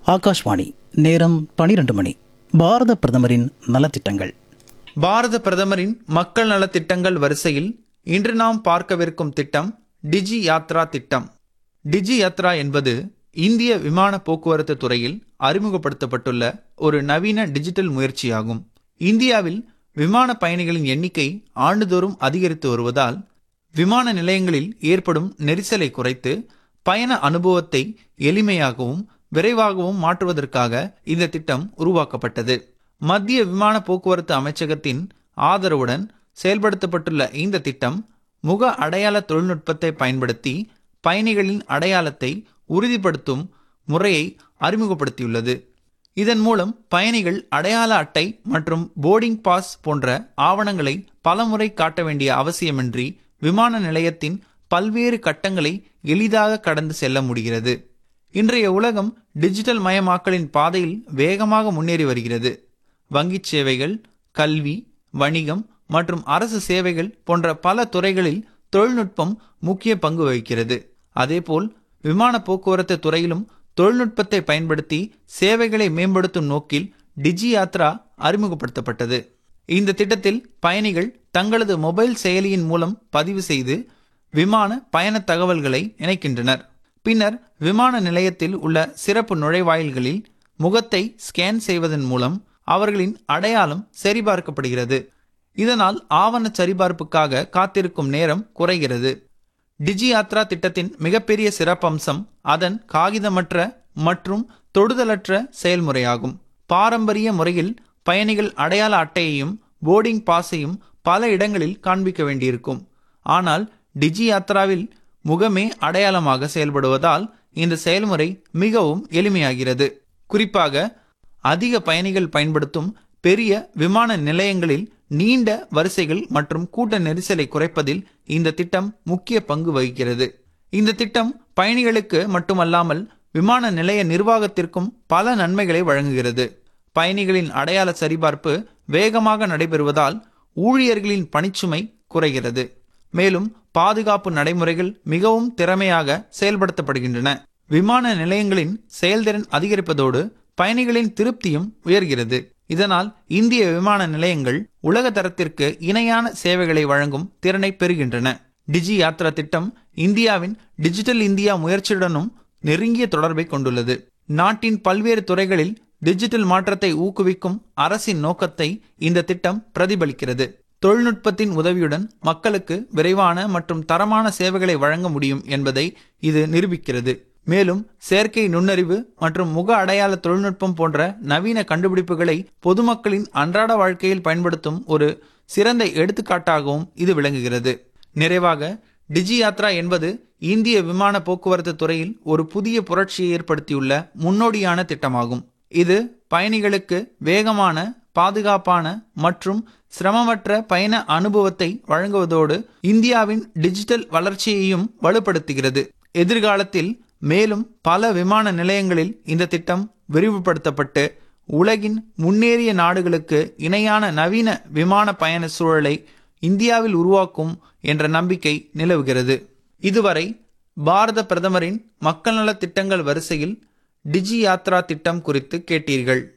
ஆகாஷ்வாணி நேரம் பனிரெண்டு மணி பாரத பிரதமரின் நலத்திட்டங்கள் பாரத பிரதமரின் மக்கள் நலத் திட்டங்கள் வரிசையில் இன்று நாம் பார்க்கவிருக்கும் திட்டம் டிஜி யாத்ரா திட்டம் டிஜி யாத்ரா என்பது இந்திய விமான போக்குவரத்து துறையில் அறிமுகப்படுத்தப்பட்டுள்ள ஒரு நவீன டிஜிட்டல் முயற்சியாகும் இந்தியாவில் விமான பயணிகளின் எண்ணிக்கை ஆண்டுதோறும் அதிகரித்து வருவதால் விமான நிலையங்களில் ஏற்படும் நெரிசலை குறைத்து பயண அனுபவத்தை எளிமையாகவும் விரைவாகவும் மாற்றுவதற்காக இந்த திட்டம் உருவாக்கப்பட்டது மத்திய விமான போக்குவரத்து அமைச்சகத்தின் ஆதரவுடன் செயல்படுத்தப்பட்டுள்ள இந்த திட்டம் முக அடையாள தொழில்நுட்பத்தை பயன்படுத்தி பயணிகளின் அடையாளத்தை உறுதிப்படுத்தும் முறையை அறிமுகப்படுத்தியுள்ளது இதன் மூலம் பயணிகள் அடையாள அட்டை மற்றும் போர்டிங் பாஸ் போன்ற ஆவணங்களை பலமுறை காட்ட வேண்டிய அவசியமின்றி விமான நிலையத்தின் பல்வேறு கட்டங்களை எளிதாக கடந்து செல்ல முடிகிறது இன்றைய உலகம் டிஜிட்டல் மயமாக்கலின் பாதையில் வேகமாக முன்னேறி வருகிறது வங்கிச் சேவைகள் கல்வி வணிகம் மற்றும் அரசு சேவைகள் போன்ற பல துறைகளில் தொழில்நுட்பம் முக்கிய பங்கு வகிக்கிறது அதேபோல் விமான போக்குவரத்து துறையிலும் தொழில்நுட்பத்தை பயன்படுத்தி சேவைகளை மேம்படுத்தும் நோக்கில் டிஜி யாத்ரா அறிமுகப்படுத்தப்பட்டது இந்த திட்டத்தில் பயணிகள் தங்களது மொபைல் செயலியின் மூலம் பதிவு செய்து விமான பயண தகவல்களை இணைக்கின்றனர் பின்னர் விமான நிலையத்தில் உள்ள சிறப்பு நுழைவாயில்களில் முகத்தை ஸ்கேன் செய்வதன் மூலம் அவர்களின் அடையாளம் சரிபார்க்கப்படுகிறது இதனால் ஆவண சரிபார்ப்புக்காக காத்திருக்கும் நேரம் குறைகிறது டிஜி யாத்ரா திட்டத்தின் மிகப்பெரிய சிறப்பம்சம் அதன் காகிதமற்ற மற்றும் தொடுதலற்ற செயல்முறையாகும் பாரம்பரிய முறையில் பயணிகள் அடையாள அட்டையையும் போர்டிங் பாஸையும் பல இடங்களில் காண்பிக்க வேண்டியிருக்கும் ஆனால் டிஜி யாத்ராவில் முகமே அடையாளமாக செயல்படுவதால் இந்த செயல்முறை மிகவும் எளிமையாகிறது குறிப்பாக அதிக பயணிகள் பயன்படுத்தும் பெரிய விமான நிலையங்களில் நீண்ட வரிசைகள் மற்றும் கூட்ட நெரிசலை குறைப்பதில் இந்த திட்டம் முக்கிய பங்கு வகிக்கிறது இந்த திட்டம் பயணிகளுக்கு மட்டுமல்லாமல் விமான நிலைய நிர்வாகத்திற்கும் பல நன்மைகளை வழங்குகிறது பயணிகளின் அடையாள சரிபார்ப்பு வேகமாக நடைபெறுவதால் ஊழியர்களின் பணிச்சுமை குறைகிறது மேலும் பாதுகாப்பு நடைமுறைகள் மிகவும் திறமையாக செயல்படுத்தப்படுகின்றன விமான நிலையங்களின் செயல்திறன் அதிகரிப்பதோடு பயணிகளின் திருப்தியும் உயர்கிறது இதனால் இந்திய விமான நிலையங்கள் உலக தரத்திற்கு இணையான சேவைகளை வழங்கும் திறனை பெறுகின்றன டிஜி யாத்ரா திட்டம் இந்தியாவின் டிஜிட்டல் இந்தியா முயற்சியுடனும் நெருங்கிய தொடர்பை கொண்டுள்ளது நாட்டின் பல்வேறு துறைகளில் டிஜிட்டல் மாற்றத்தை ஊக்குவிக்கும் அரசின் நோக்கத்தை இந்த திட்டம் பிரதிபலிக்கிறது தொழில்நுட்பத்தின் உதவியுடன் மக்களுக்கு விரைவான மற்றும் தரமான சேவைகளை வழங்க முடியும் என்பதை இது நிரூபிக்கிறது மேலும் செயற்கை நுண்ணறிவு மற்றும் முக அடையாள தொழில்நுட்பம் போன்ற நவீன கண்டுபிடிப்புகளை பொதுமக்களின் அன்றாட வாழ்க்கையில் பயன்படுத்தும் ஒரு சிறந்த எடுத்துக்காட்டாகவும் இது விளங்குகிறது நிறைவாக டிஜி யாத்ரா என்பது இந்திய விமான போக்குவரத்து துறையில் ஒரு புதிய புரட்சியை ஏற்படுத்தியுள்ள முன்னோடியான திட்டமாகும் இது பயணிகளுக்கு வேகமான பாதுகாப்பான மற்றும் சிரமமற்ற பயண அனுபவத்தை வழங்குவதோடு இந்தியாவின் டிஜிட்டல் வளர்ச்சியையும் வலுப்படுத்துகிறது எதிர்காலத்தில் மேலும் பல விமான நிலையங்களில் இந்த திட்டம் விரிவுபடுத்தப்பட்டு உலகின் முன்னேறிய நாடுகளுக்கு இணையான நவீன விமான பயண சூழலை இந்தியாவில் உருவாக்கும் என்ற நம்பிக்கை நிலவுகிறது இதுவரை பாரத பிரதமரின் மக்கள் நலத் திட்டங்கள் வரிசையில் டிஜி யாத்ரா திட்டம் குறித்து கேட்டீர்கள்